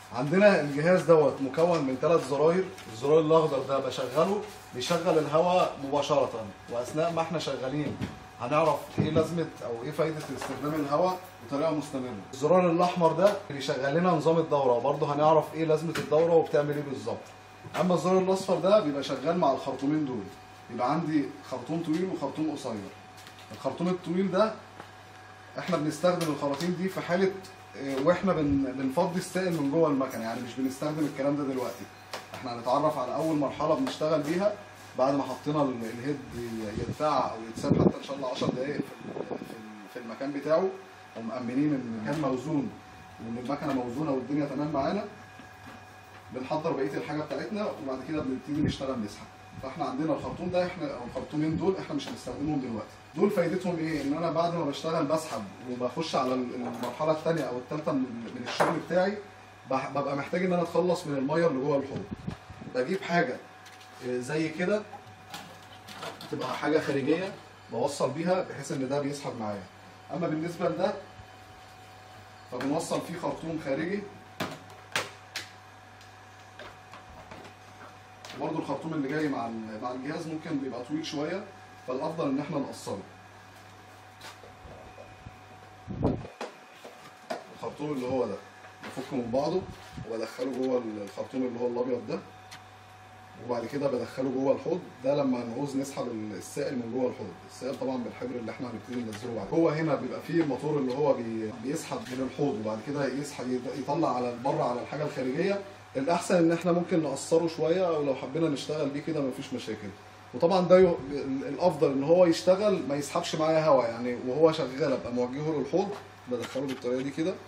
عندنا الجهاز دوت مكون من ثلاث زراير الزرار الاخضر ده بشغله بيشغل الهواء مباشره واثناء ما احنا شغالين هنعرف ايه لازمه او ايه فايده استخدام الهواء بطريقه مستمره الزرار الاحمر ده بيشغل لنا نظام الدوره برضه هنعرف ايه لازمه الدوره وبتعمل ايه بالظبط اما الزرار الاصفر ده بيبقى شغال مع الخرطومين دول يبقى عندي خرطوم طويل وخرطوم قصير الخرطوم الطويل ده احنا بنستخدم الخراطيم دي في حاله اه، واحنا بن بنفضي السائل من جوه المكنه يعني مش بنستخدم الكلام ده دلوقتي احنا هنتعرف على اول مرحله بنشتغل بيها بعد ما حطينا ال- الهيد يدفع او يتساب حتى ان شاء الله 10 دقائق في ال- في ال- في المكان بتاعه ومأمنين ان المكان موزون وان المكنه موزونه والدنيا تمام معانا بنحضر بقيه الحاجه بتاعتنا وبعد كده بنبتدي نشتغل نسحب فاحنا عندنا الخرطوم ده احنا او الخرطومين دول احنا مش هنستخدمهم دلوقتي دول فايدتهم ايه ان انا بعد ما بشتغل بسحب وبخش على المرحله الثانيه او الثالثه من من الشغل بتاعي بح- ببقى محتاج ان انا اتخلص من الميه اللي جوه الحوض بجيب حاجه اه، زي كده تبقى حاجه خارجيه بوصل بيها بحيث ان ده بيسحب معايا اما بالنسبه لده فبنوصل فيه خرطوم خارجي برضه الخرطوم اللي جاي مع ال- مع الجهاز ممكن بيبقى طويل شويه فالافضل ان احنا نقصره الخرطوم اللي هو ده بفكه من بعضه وبدخله جوه الخرطوم اللي هو الابيض ده وبعد كده بدخله جوه الحوض ده لما نعوز نسحب السائل من جوه الحوض السائل طبعا بالحبر اللي احنا هنبتدي ننزله بعد هو هنا بيبقى فيه الموتور اللي هو بي بيسحب من الحوض وبعد كده يسحب يط- يطلع على بره على الحاجه الخارجيه الاحسن ان احنا ممكن نقصره شويه او لو حبينا نشتغل بيه كده مفيش مشاكل وطبعا ده ي- الافضل ان هو يشتغل ما يسحبش معايا هواء يعني وهو شغال ابقى موجهه للحوض بدخله بالطريقه دي كده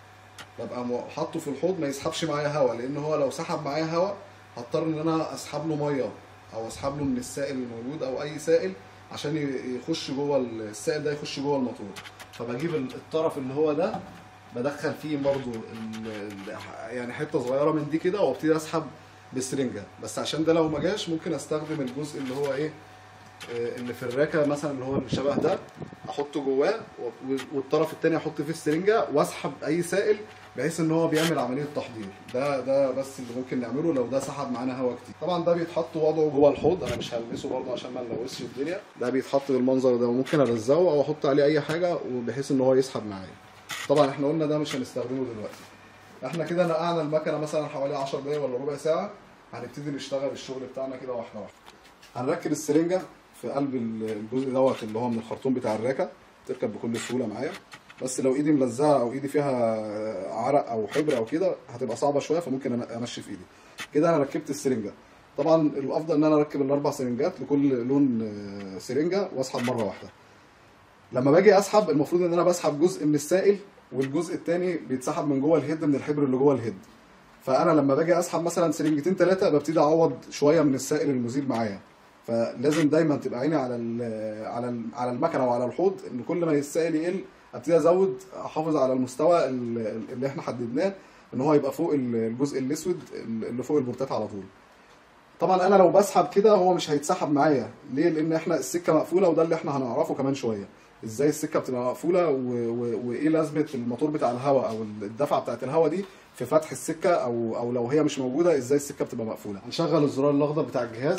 ببقى مو- حاطه في الحوض ما يسحبش معايا هواء لان هو لو سحب معايا هواء هضطر ان انا اسحب له ميه او اسحب له من السائل الموجود او اي سائل عشان ي- يخش جوه السائل ده يخش جوه الموتور فبجيب ال- الطرف اللي هو ده بدخل فيه برضو ال- ال- يعني حته صغيره من دي كده وابتدي اسحب بسرنجه بس عشان ده لو ما جاش ممكن استخدم الجزء اللي هو ايه آه، اللي في الراكه مثلا اللي هو اللي شبه ده احطه جواه و- والطرف التاني احط فيه السرنجه واسحب اي سائل بحيث ان هو بيعمل عمليه تحضير ده ده بس اللي ممكن نعمله لو ده سحب معانا هواء كتير طبعا ده بيتحط وضعه جوه الحوض انا مش هلمسه برضه عشان ما نلوثش الدنيا ده بيتحط بالمنظر ده وممكن الزقه او احط عليه اي حاجه وبحيث ان هو يسحب معايا طبعا احنا قلنا ده مش هنستخدمه دلوقتي احنا كده نقعنا المكنه مثلا حوالي 10 دقايق ولا ربع ساعه هنبتدي نشتغل الشغل بتاعنا كده واحده واحده هنركب السرنجه في قلب الجزء دوت اللي هو من الخرطوم بتاع الراكه تركب بكل سهوله معايا بس لو ايدي ملزقه او ايدي فيها عرق او حبر او كده هتبقى صعبه شويه فممكن أنا انشف ايدي كده انا ركبت السرنجه طبعا الافضل ان انا اركب الاربع سرنجات لكل لون آه، سرنجه واسحب مره واحده لما باجي اسحب المفروض ان انا بسحب جزء من السائل والجزء الثاني بيتسحب من جوه الهيد من الحبر اللي جوه الهيد فانا لما باجي اسحب مثلا سرنجتين ثلاثه ببتدي اعوض شويه من السائل المزيل معايا فلازم دايما تبقى عيني على ال- على ال- على المكنه وعلى الحوض ان كل ما السائل يقل ابتدي ازود احافظ على المستوى ال- اللي احنا حددناه ان هو يبقى فوق ال- الجزء الاسود اللي فوق البورتات على طول طبعا انا لو بسحب كده هو مش هيتسحب معايا ليه لان احنا السكه مقفوله وده اللي احنا هنعرفه كمان شويه ازاي السكه بتبقى مقفوله و... و... وايه لازمه الموتور بتاع الهواء او الدفعه بتاعت الهواء دي في فتح السكه او او لو هي مش موجوده ازاي السكه بتبقى مقفوله هنشغل الزرار الاخضر بتاع الجهاز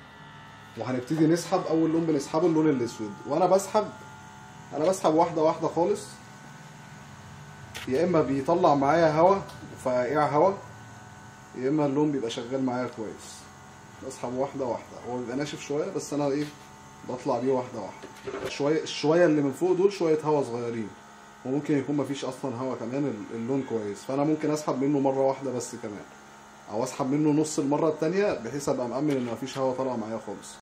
وهنبتدي نسحب اول لون بنسحبه اللون الاسود وانا بسحب انا بسحب واحده واحده خالص يا اما بيطلع معايا هواء فقاع هواء يا اما اللون بيبقى شغال معايا كويس بسحب واحده واحده هو بيبقى ناشف شويه بس انا ايه بطلع بيه واحده واحده شويه الشويه اللي من فوق دول شويه هواء صغيرين وممكن يكون مفيش اصلا هواء كمان ال- اللون كويس فانا ممكن اسحب منه مره واحده بس كمان او اسحب منه نص المره التانية بحيث ابقى مأمن ان مفيش هواء طالع معايا خالص